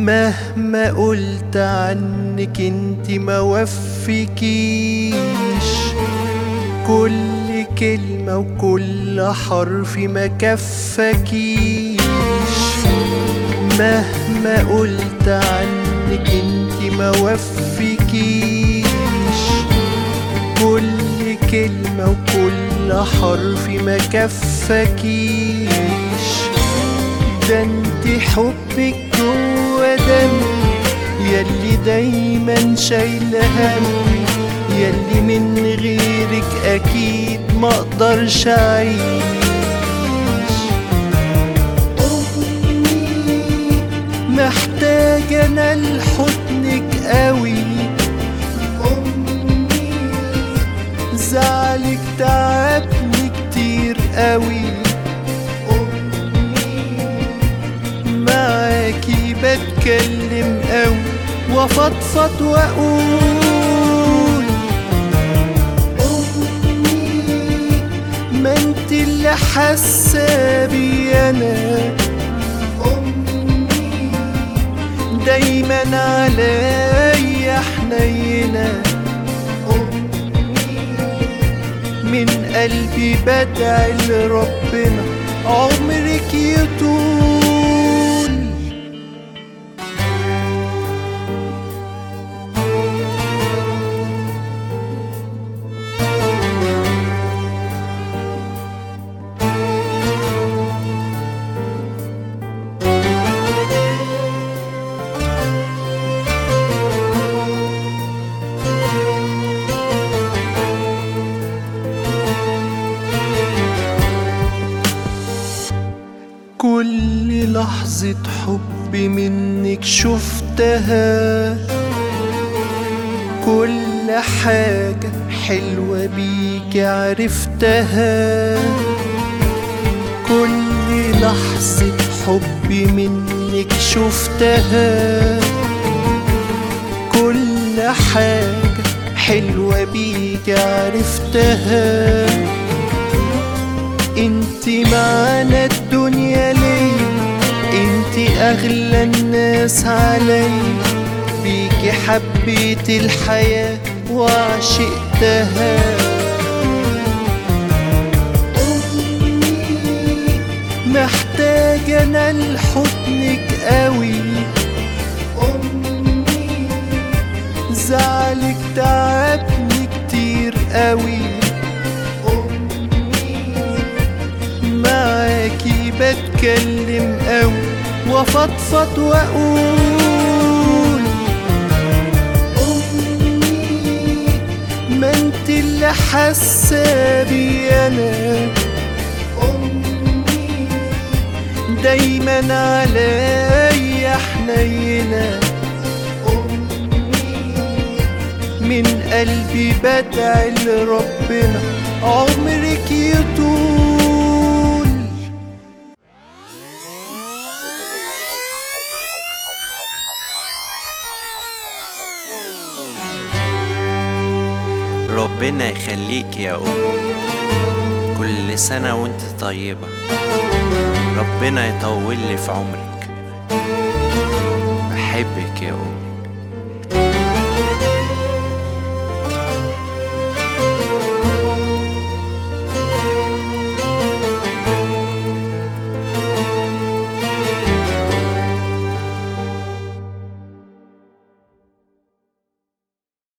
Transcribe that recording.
مهما قلت عنك انت ما وفكيش كل كلمة وكل حرف ما كفكيش مهما قلت عنك انت ما وفكيش كل كلمة وكل حرف ما كفكيش ده انت حبك جوا دمي ياللي دايما شايلة همي ياللي من غيرك اكيد ما اقدرش اعيش أمي محتاجة انا لحضنك قوي أمي زعلك تعبني كتير قوي معاكي بتكلم قوي وافضفض واقول أمي ما انت اللي حاسه بي انا أمي دايما عليا حنينه من قلبي بدعي لربنا عمرك يطول كل لحظة حب منك شفتها كل حاجة حلوة بيك عرفتها كل لحظة حب منك شفتها كل حاجة حلوة بيك عرفتها انت معانا الدنيا ليه انت اغلى الناس علي بيكي حبيت الحياة وعشقتها محتاجة انا لحضنك قوي زعلك تعبني كتير قوي معاكي بتكلم قوي وافضفض واقول أمي ما انت اللي حاسه بي انا أمي دايما عليا حنينه من قلبي بدعي لربنا عمرك يطول ربنا يخليك يا أم كل سنة وانت طيبة ربنا يطول لي في عمرك بحبك يا أم